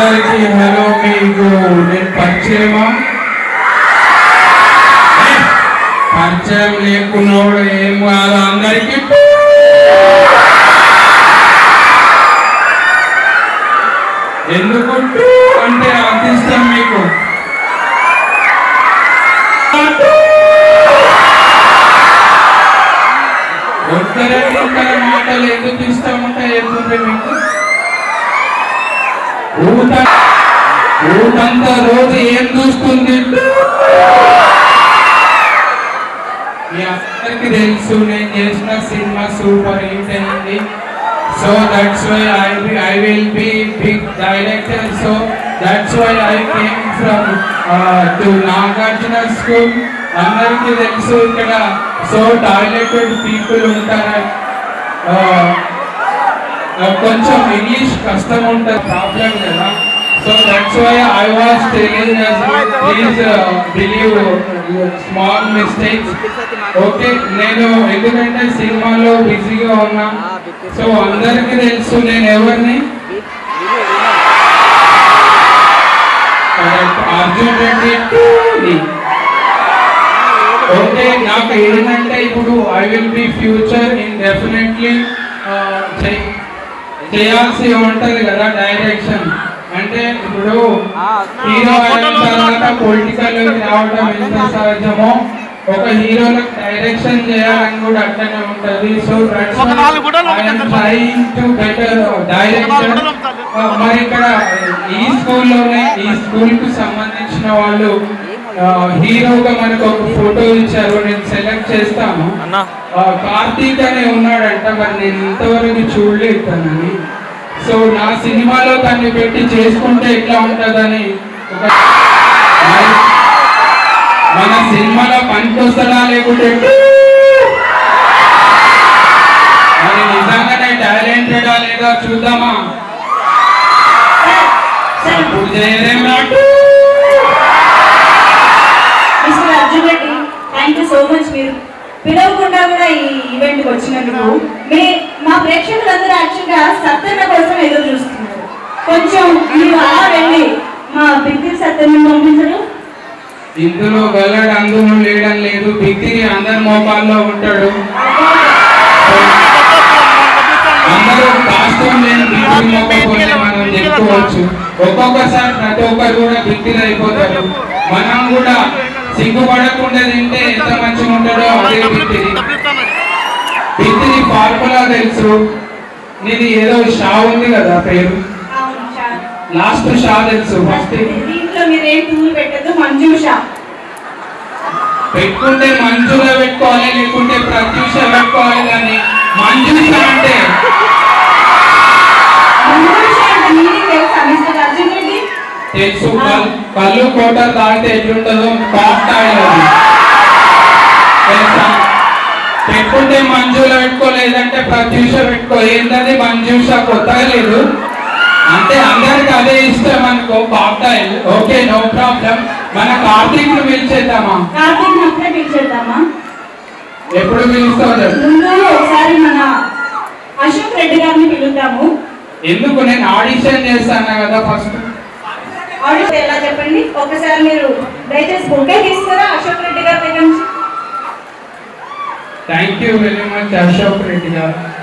అందరికీ హలో మీకు నేను పరిచయమా ఏ, పరిచయం లేకున్నోడు ఏం కాదు అందరికీ ఎందుకు అంటే అంత ఇష్టం మీకు ఒక్కరే ఒక్కరే మాటలు ఎందుకు ఇష్టం ఉంటాయి ఎందుకు మీకు ఊట ఊటంతా రోజు ఏం చూస్తుంది మీ అందరికి తెలుసు నేను చేసిన సినిమా సూపర్ హిట్ అయింది so that's why I I will be big director so that's why I came from to Nagarjuna school అందరికీ తెలుసు ఇక్కడ సో టాయిలెటెడ్ పీపుల్ ఉంటారు Uh, కొంచెం ఇంగ్లీష్ కష్టం ఉంటుంది ప్రాబ్లం కదా so that's why I was telling please believe small mistakes okay నేను ఎందుకంటే సినిమాలో బిజీగా ఉన్నా సో అందరికీ తెలుసు నేను ఎవరిని అర్జున్ రెడ్డి ఓకే నాకు ఏంటంటే ఇప్పుడు I will be future in definitely చేయాల్సి ఉంటది కదా డైరెక్షన్ అంటే ఇప్పుడు హీరో అయిన తర్వాత పొలిటికల్ రావడం ఎంత సహజమో ఒక హీరోలకు డైరెక్షన్ చేయాలని కూడా అట్లనే ఉంటది so trying to better direction మరి ఇక్కడ ఈ స్కూల్లోనే ఈ స్కూల్ కు సంబంధించిన వాళ్ళు ఆ, హీరోగా మనకు ఒక ఫోటో ఇచ్చారు నేను సెలెక్ట్ చేస్తాను ఆ, కార్తీక్ అనే ఉన్నాడంట మరి నేను ఇంతవరకు చూడలేదు తనని సో నా సినిమాలో తన్ని పెట్టి చేసుకుంటే ఎట్లా ఉంటుందని ఒక మరి మన సినిమాలో పనికొస్తాడా లేకుంటే మరి నిజంగానే టాలెంటెడా లేదా చూద్దామా సపోర్ట్ చేయలేం నాకు mister Arjun Reddy thank you so much మీరు పిలవకుండా కూడా ఈ ఈవెంట్కి వచ్చినందుకు మీ మా ప్రేక్షకులందరూ యాక్చువల్గా సత్యన్న కోసం ఎదురు చూస్తున్నారు కొంచెం మీరు అలా వెళ్ళి మా బిగ్గిల్ సత్యన్న పంపించరు ఇందులో వెళ్ళడు అందులో లేడం లేదు బిగ్గిరి అందరి మోకాల్లో ఉంటాడు అందరూ కాస్ట్యూమ్ లేని బిగ్గిరి మోకపోతే మనం చెప్పుకోవచ్చు ఒక్కొక్కసారి ప్రతి ఒక్కరు కూడా బిగ్గిరి అయిపోతారు మనం కూడా సిగ్గుపడకుండా తింటే ఎంత మంచిగా ఉంటుందో అదే బిగ్గిరి బిగ్గిరి ఫార్ములా తెలుసు నీది ఏదో షా ఉంది కదా పేరు అవును షా. లాస్ట్ షా తెలుసు ఫస్ట్ దీంట్లో మీరు ఏం టూల్ పెట్టద్దు మంజూష పెట్టుకుంటే మంజుగా పెట్టుకోవాలి లేకుంటే ప్రత్యూష పెట్టుకోవాలి కానీ మంజుష అంటే మంజూష అంటే మీనింగ్ తెలుసా మిస్టర్ అర్జున్ రెడ్డి తెలుసు కల్- కళ్ళు కోట తాగితే ఎట్లుంటుందో కాక్ తాగలేదు తెలుసా పెట్టుకుంటే మంజులో పెట్టుకోలేదంటే ప్రత్యూష పెట్టుకో ఏంటది మంజూష కొత్తగా లేదు అంటే అందరికి అదే ఇష్టం అనుకో కాక్టైల్ ఓకే నో ప్రాబ్లం మన కార్తీక్ ను పిలిచేద్దామా కార్తీక్ అప్పుడే పిలిచేద్దామా ఎప్పుడు పిలుస్తావు చెప్పు. ముందు ఒకసారి మన అశోక్ రెడ్డి గారిని పిలుద్దాము ఎందుకు నేను ఆడిషన్ చేస్తాను కదా ఫస్ట్ ఆడియో ఎలా చెప్పండి ఒకసారి మీరు దయచేసి బుక్కే తీస్తారా అశోక్ రెడ్డి గారి దగ్గర నుంచి thank you very much Ashok Reddy గారు